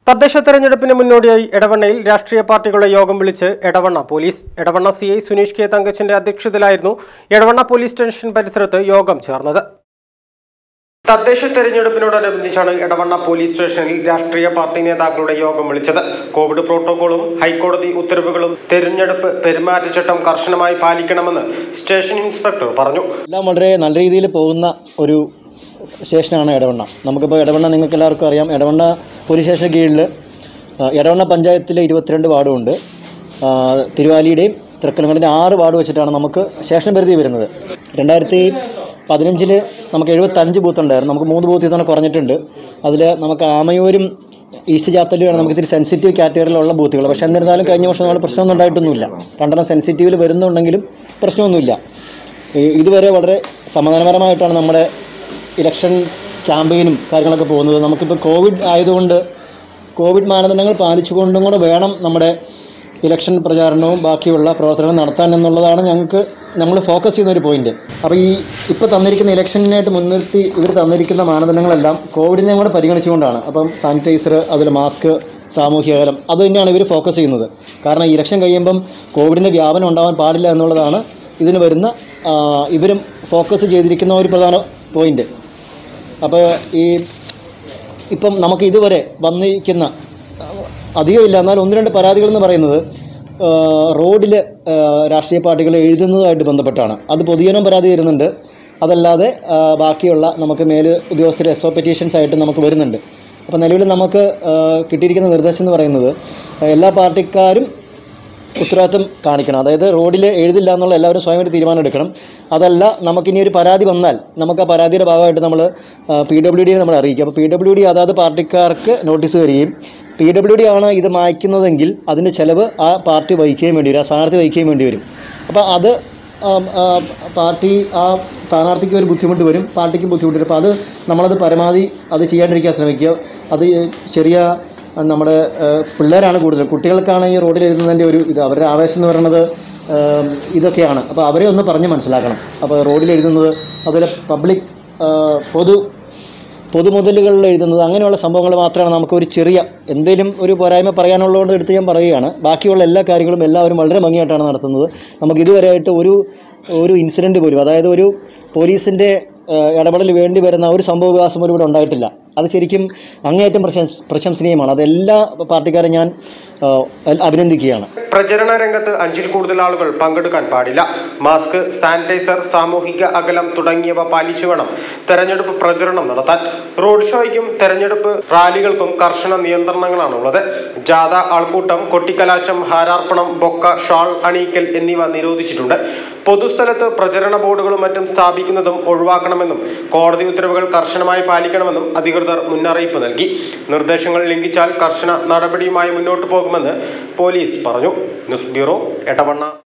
തദ്ദേശ തെരഞ്ഞെടുപ്പിന് മുന്നോടിയായി എടവണ്ണയിൽ രാഷ്ട്രീയ പാർട്ടികളുടെ യോഗം വിളിച്ച് Edavanna police Edavanna C I Suneesh K തങ്കച്ചിന്റെ അധ്യക്ഷതയിലായിരുന്നു എടവണ്ണ പോലീസ് സ്റ്റേഷൻ പരിസരത്ത് യോഗം ചേർന്നത് തദ്ദേശ തെരഞ്ഞെടുപ്പിനോടനുബന്ധിച്ചാണ് എടവണ്ണ പോലീസ് സ്റ്റേഷനിൽ രാഷ്ട്രീയ പാർട്ടി നേതാക്കളുടെ യോഗം വിളിച്ചത് കോവിഡ് പ്രോട്ടോകോളും ഹൈക്കോടതി ഉത്തരവുകളും തെരഞ്ഞെടുപ്പ് പെരുമാറ്റച്ചട്ടം കർശനമായി പാലിക്കണമെന്ന് സ്റ്റേഷൻ ഇൻസ്പെക്ടർ പറഞ്ഞു എല്ലാം വളരെ നല്ല രീതിയിൽ പോകുന്ന ഒരു സ്റ്റേഷനാണ് ഇടവണ്ണ നമുക്കിപ്പോൾ ഇടവണ്ണ നിങ്ങൾക്ക് എല്ലാവർക്കും അറിയാം ഇടവണ്ണ പോലീസ് സ്റ്റേഷന് കീഴിൽ ആ, ഇടവണ്ണ പഞ്ചായത്തിലെ ഇരുപത്തിരണ്ട് വാർഡുമുണ്ട് ആ, തിരുവാലിയുടെയും തൃക്കലങ്കടിൻ്റെ ആറ് വാർഡ് വെച്ചിട്ടാണ് നമുക്ക് സ്റ്റേഷൻ പരിധി വരുന്നത് രണ്ടായിരത്തി പതിനഞ്ചിൽ നമുക്ക് എഴുപത്തഞ്ച് ബൂത്ത് ഉണ്ടായിരുന്നു നമുക്ക് മൂന്ന് ബൂത്ത് ഇത്തവണ കുറഞ്ഞിട്ടുണ്ട് അതിൽ നമുക്ക് ആമയൂരും ഈസ്റ്റ് ചാത്തലുമാണ് നമുക്ക് ഇത്തിരി സെൻസിറ്റീവ് കാറ്റഗറിയിലുള്ള ബൂത്തുകൾ പക്ഷേ എന്നിരുന്നാലും കഴിഞ്ഞ വർഷം നമ്മൾ പ്രശ്നമൊന്നും ഉണ്ടായിട്ടൊന്നുമില്ല രണ്ടെണ്ണം സെൻസിറ്റീവിൽ വരുന്നുണ്ടെങ്കിലും പ്രശ്നമൊന്നുമില്ല ഈ- ഇതുവരെ വളരെ സമാധാനപരമായിട്ടാണ് നമ്മുടെ ഇലക്ഷൻ ക്യാമ്പയിനും കാര്യങ്ങളൊക്കെ പോകുന്നത് നമുക്കിപ്പോൾ കോവിഡ് ആയതുകൊണ്ട് കോവിഡ് മാനദണ്ഡങ്ങൾ പാലിച്ചുകൊണ്ടും കൂടെ വേണം നമ്മുടെ ഇലക്ഷൻ പ്രചാരണവും ബാക്കിയുള്ള പ്രവർത്തനങ്ങൾ നടത്താൻ എന്നുള്ളതാണ് ഞങ്ങൾക്ക് നമ്മൾ ഫോക്കസ് ചെയ്യുന്ന ഒരു പോയിന്റ് അപ്പോൾ ഈ ഇപ്പോൾ തന്നിരിക്കുന്ന ഇലക്ഷനായിട്ട് മുൻനിർത്തി ഇവർ തന്നിരിക്കുന്ന മാനദണ്ഡങ്ങളെല്ലാം കോവിഡിനെ കൂടെ പരിഗണിച്ചുകൊണ്ടാണ് അപ്പം സാനിറ്റൈസർ അതിൽ മാസ്ക് സാമൂഹ്യ അകലം അത് തന്നെയാണ് ഇവർ ഫോക്കസ് ചെയ്യുന്നത് കാരണം ഇലക്ഷൻ കഴിയുമ്പം കോവിഡിൻ്റെ വ്യാപനം ഉണ്ടാവാൻ പാടില്ല എന്നുള്ളതാണ് ഇതിന് വരുന്ന ആ, ഇവരും ഫോക്കസ് ചെയ്തിരിക്കുന്ന ഒരു പ്രധാന പോയിന്റ് അപ്പോൾ ഈ ഇപ്പം നമുക്ക് ഇതുവരെ വന്നിരിക്കുന്ന അധികമില്ല എന്നാൽ ഒന്ന് രണ്ട് പരാതികൾ എന്ന് പറയുന്നത് റോഡിൽ രാഷ്ട്രീയ പാർട്ടികൾ എഴുതുന്നതുമായിട്ട് ബന്ധപ്പെട്ടാണ് അത് പൊതുജനം പരാതി വരുന്നുണ്ട് അതല്ലാതെ ആ, ബാക്കിയുള്ള നമുക്ക് മേല് ഉദ്യോഗസ്ഥരെ എസ് ഒ പെറ്റീഷൻസ് ആയിട്ട് നമുക്ക് വരുന്നുണ്ട് അപ്പോൾ നിലവിൽ നമുക്ക് ആ, കിട്ടിയിരിക്കുന്ന നിർദ്ദേശം എന്ന് പറയുന്നത് എല്ലാ പാർട്ടിക്കാരും ഉത്തരവാദിത്വം കാണിക്കണം അതായത് റോഡിൽ എഴുതില്ല എന്നുള്ള എല്ലാവരും സ്വയം ഒരു തീരുമാനം എടുക്കണം അതല്ല നമുക്കിനി ഒരു പരാതി വന്നാൽ നമുക്ക് ആ പരാതിയുടെ ഭാഗമായിട്ട് നമ്മൾ പി ഡബ്ല്യു ഡിയെ നമ്മൾ അറിയിക്കും അപ്പോൾ പി ഡബ്ല്യു ഡി അതാത് പാർട്ടിക്കാർക്ക് നോട്ടീസ് വരികയും പി ഡബ്ല്യു ഡി ആണ് ഇത് മായ്ക്കുന്നതെങ്കിൽ അതിൻ്റെ ചിലവ് ആ പാർട്ടി വഹിക്കുകയും വേണ്ടി വരും ആ സ്ഥാനാർത്ഥി വഹിക്കുകയും വേണ്ടി വരും അപ്പോൾ അത് ആം, ആ, പാർട്ടി ആ സ്ഥാനാർത്ഥിക്ക് ഒരു ബുദ്ധിമുട്ട് വരും പാർട്ടിക്കും ബുദ്ധിമുട്ട് വരും അപ്പോൾ അത് നമ്മളത് പരമാവധി അത് ചെയ്യാണ്ടിരിക്കാൻ ശ്രമിക്കുക അത് ചെറിയ ആ, നമ്മുടെ ആ, പിള്ളേരാണ് കൂടുതൽ കുട്ടികൾക്കാണ് ഈ റോഡിൽ എഴുതുന്നതിൻ്റെ ഒരു ഇത് അവരുടെ ആവേശം എന്ന് പറയുന്നത് ആം, ഇതൊക്കെയാണ് അപ്പോൾ അവരെ ഒന്ന് പറഞ്ഞ് മനസ്സിലാക്കണം അപ്പോൾ റോഡിൽ എഴുതുന്നത് അതിൽ പബ്ലിക് ആ, പൊതു പൊതുമുതലുകളിൽ എഴുതുന്നത് അങ്ങനെയുള്ള സംഭവങ്ങൾ മാത്രമാണ് നമുക്ക് ഒരു ചെറിയ എന്തെങ്കിലും ഒരു പോരായ്മ പറയാനുള്ളതുകൊണ്ട് എടുത്ത് ഞാൻ പറയുകയാണ് ബാക്കിയുള്ള എല്ലാ കാര്യങ്ങളും എല്ലാവരും വളരെ ഭംഗിയായിട്ടാണ് നടത്തുന്നത് നമുക്ക് ഇതുവരെയായിട്ട് ഒരു ഒരു ഇൻസിഡൻറ്റ് പോലും അതായത് ഒരു പോലീസിൻ്റെ ഇടപെടൽ വേണ്ടി വരുന്ന ഒരു സംഭവ വികാസം പോലും ഇവിടെ ഉണ്ടായിട്ടില്ല അത് ശരിക്കും അങ്ങേയറ്റം പ്രശംസ പ്രശംസനീയമാണ് അത് എല്ലാ പാർട്ടിക്കാരും ഞാൻ ആ, അഭിനന്ദിക്കുകയാണ് പ്രചരണ രംഗത്ത് അഞ്ചിൽ കൂടുതൽ ആളുകൾ പങ്കെടുക്കാൻ പാടില്ല മാസ്ക് സാനിറ്റൈസർ സാമൂഹിക അകലം തുടങ്ങിയവ പാലിച്ചു വേണം തെരഞ്ഞെടുപ്പ് പ്രചരണം നടത്താൻ റോഡ് ഷോയ്ക്കും തെരഞ്ഞെടുപ്പ് റാലികൾക്കും കർശന നിയന്ത്രണങ്ങളാണുള്ളത് ജാഥ ആൾക്കൂട്ടം കൊട്ടിക്കലാശം ഹാരാർപ്പണം ബൊക്ക ഷാൾ അണിയിക്കൽ എന്നിവ നിരോധിച്ചിട്ടുണ്ട് പൊതുസ്ഥലത്ത് പ്രചരണ ബോർഡുകളും മറ്റും സ്ഥാപിക്കുന്നതും ഒഴിവാക്കണമെന്നും കോടതി ഉത്തരവുകൾ കർശനമായി പാലിക്കണമെന്നും അധികൃതർ മുന്നറിയിപ്പ് നൽകി നിർദ്ദേശങ്ങൾ ലംഘിച്ചാൽ കർശന നടപടിയുമായി മുന്നോട്ടു പോകുമെന്ന് പോലീസ് പറഞ്ഞു ന്യൂസ് ബ്യൂറോ എടവണ്ണ